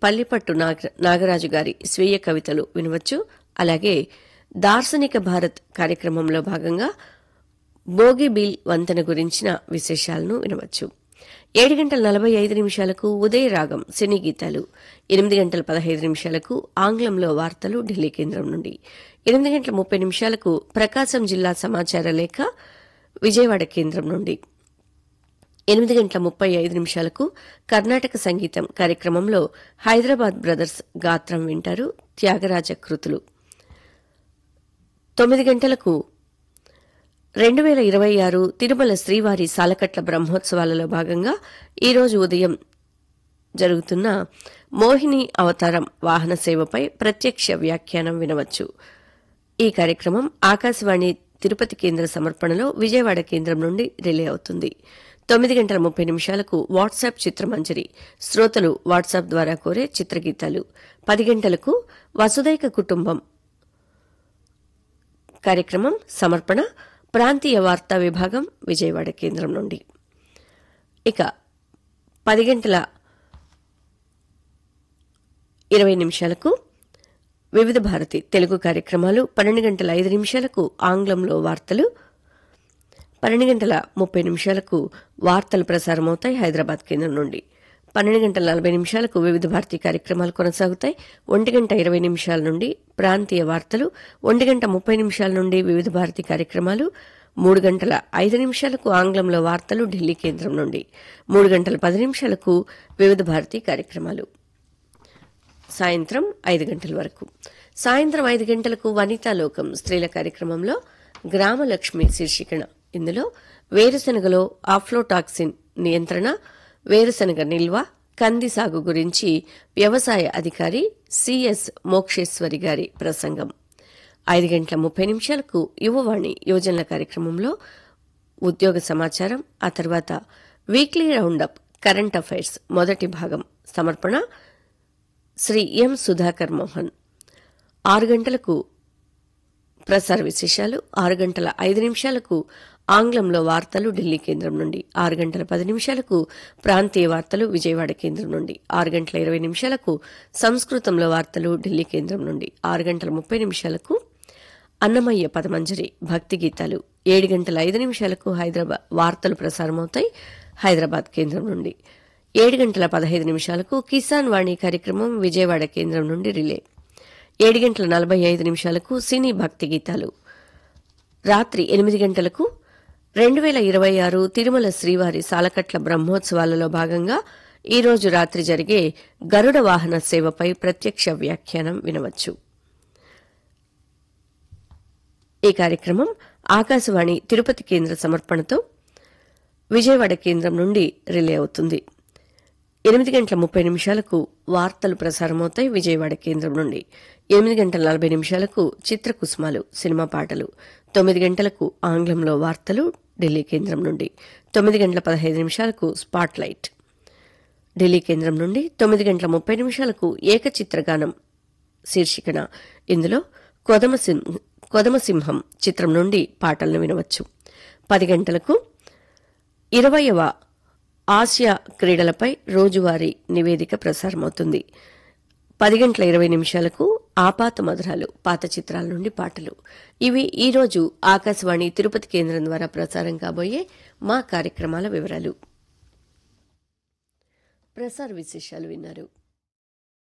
పల్లిపట్టు నాగ నాగరాజు గారి స్వీయ కవితలు వినవచ్చు అలాగే దార్శనిక భారత్ కార్యక్రమంలో భాగంగా బోగిబీల్ వంతెన గురించిన విశేషాలను వినవచ్చు ఏడు గంటల నలభై ఐదు నిమిషాలకు ఉదయ రాగం సినీ గీతాలు ఎనిమిది గంటల పదహైదు నిమిషాలకు ఆంగ్లంలో వార్తలు ఢిల్లీ కేంద్రం నుండి ఎనిమిది గంటల ముప్పై నిమిషాలకు ప్రకాశం జిల్లా సమాచార లేఖ విజయవాడ కేంద్రం నుండి ఎనిమిది గంటల ముప్పై ఐదు నిమిషాలకు కర్ణాటక సంగీతం కార్యక్రమంలో హైదరాబాద్ బ్రదర్స్ గాత్రం వింటారు త్యాగరాజ కృతులు తొమ్మిది గంటలకు రెండు వేల ఇరవై ఆరు తిరుమల శ్రీవారి సాలకట్ల బ్రహ్మోత్సవాలలో భాగంగా ఈరోజు ఉదయం జరుగుతున్న మోహిని అవతారం వాహన సేవపై ప్రత్యక్ష వ్యాఖ్యానం వినవచ్చు ఈ కార్యక్రమం ఆకాశవాణి తిరుపతి కేంద్ర సమర్పణలో విజయవాడ కేంద్రం నుండి రిలే అవుతుంది తొమ్మిది గంటల ముప్పై నిమిషాలకు వాట్సాప్ చిత్రమంజరి శ్రోతలు వాట్సాప్ ద్వారా కోరే చిత్రగీతాలు పది గంటలకు వసుదైక కుటుంబం కార్యక్రమం సమర్పణ ప్రాంతీయ వార్తా విభాగం విజయవాడ కేంద్రం నుండి ఇక పది గంటల ఇరవై నిమిషాలకు వివిధ భారతి తెలుగు కార్యక్రమాలు పన్నెండు గంటల ఐదు నిమిషాలకు ఆంగ్లంలో వార్తలు పన్నెండు గంటల ముప్పై నిమిషాలకు వార్తలు ప్రసారమవుతాయి హైదరాబాద్ కేంద్రం నుండి పన్నెండు గంటల నలభై నిమిషాలకు వివిధ భారతీ కార్యక్రమాలు కొనసాగుతాయి ఒంటి గంట ఇరవై నిమిషాల నుండి ప్రాంతీయ వార్తలు ఒంటి గంట ముప్పై నిమిషాల నుండి వివిధ భారతీ కార్యక్రమాలు మూడు గంటల ఐదు నిమిషాలకు ఆంగ్లంలో వార్తలు ఢిల్లీ కేంద్రం నుండి మూడు గంటల పది నిమిషాలకు వివిధ భారతీ కార్యక్రమాలు సాయంత్రం ఐదు గంటల వరకు సాయంత్రం ఐదు గంటలకు వనితాలోకం స్త్రీల కార్యక్రమంలో గ్రామలక్ష్మి శీర్షికన ఇందులో వేరుశనగలో ఆఫ్లోటాక్సిన్ నియంత్రణ వేరుశనగ నిల్వ కంది సాగు గురించి వ్యవసాయ అధికారి సిఎస్ మోక్షేశ్వరి గారి ప్రసంగం ఐదు గంటల ముప్పై నిమిషాలకు యువవాణి యోజనల కార్యక్రమంలో ఉద్యోగ సమాచారం ఆ తర్వాత వీక్లీ రౌండప్ కరెంట్ అఫైర్స్ మొదటి భాగం సమర్పణ శ్రీ ఎం సుధాకర్ మోహన్ ఆరు గంటలకు ప్రసార విశేషాలు ఆరు గంటల ఐదు నిమిషాలకు ఆంగ్లంలో వార్తలు ఢిల్లీ కేంద్రం నుండి ఆరు గంటల పది నిమిషాలకు ప్రాంతీయ వార్తలు విజయవాడ కేంద్రం నుండి ఆరు గంటల ఇరవై నిమిషాలకు సంస్కృతంలో వార్తలు ఢిల్లీ కేంద్రం నుండి ఆరు గంటల ముప్పై నిమిషాలకు అన్నమయ్య పదమంజరి భక్తి గీతాలు ఏడు గంటల ఐదు నిమిషాలకు హైదరాబాద్ వార్తలు ప్రసారమవుతాయి హైదరాబాద్ కేంద్రం నుండి ఏడు గంటల పదహైదు నిమిషాలకు కిసాన్ వాణి కార్యక్రమం విజయవాడ కేంద్రం నుండి రిలే ఏడు గంటల నలభై ఐదు నిమిషాలకు సినీ భక్తి గీతాలు రాత్రి ఎనిమిది గంటలకు రెండు వేల ఇరవై ఆరు తిరుమల శ్రీవారి సాలకట్ల బ్రహ్మోత్సవాలలో భాగంగా ఈ రోజు రాత్రి జరిగే గరుడ వాహన సేవపై ప్రత్యక్ష వ్యాఖ్యానం వినవచ్చు ఈ కార్యక్రమం ఆకాశవాణి తిరుపతి కేంద్ర సమర్పణతో విజయవాడ కేంద్రం నుండి రిలే అవుతుంది ఎనిమిది గంటల ముప్పై నిమిషాలకు వార్తలు ప్రసారమవుతాయి విజయవాడ కేంద్రం నుండి ఎనిమిది గంటల నలభై నిమిషాలకు చిత్రకుసుమాలు సినిమా పాటలు తొమ్మిది గంటలకు ఆంగ్లంలో వార్తలు ఢిల్లీ కేంద్రం నుండి తొమ్మిది గంటల పదహైదు నిమిషాలకు స్పాట్ లైట్ ఢిల్లీ కేంద్రం నుండి తొమ్మిది గంటల ముప్పై నిమిషాలకు ఏకచిత్రగానం శీర్షికన ఇందులో కొదమసింహ కొదమసింహం చిత్రం నుండి పాటలను వినవచ్చు పది గంటలకు ఇరవయవ ఆసియా క్రీడలపై రోజువారీ నివేదిక ప్రసారమవుతుంది పది గంటల ఇరవై నిమిషాలకు ఆపాత మధురాలు పాత చిత్రాల నుండి పాటలు ఇవి ఈ రోజు ఆకాశవాణి తిరుపతి కేంద్రం ద్వారా ప్రసారం కాబోయే మా కార్యక్రమాల వివరాలు ప్రసార విశేషాలు విన్నారు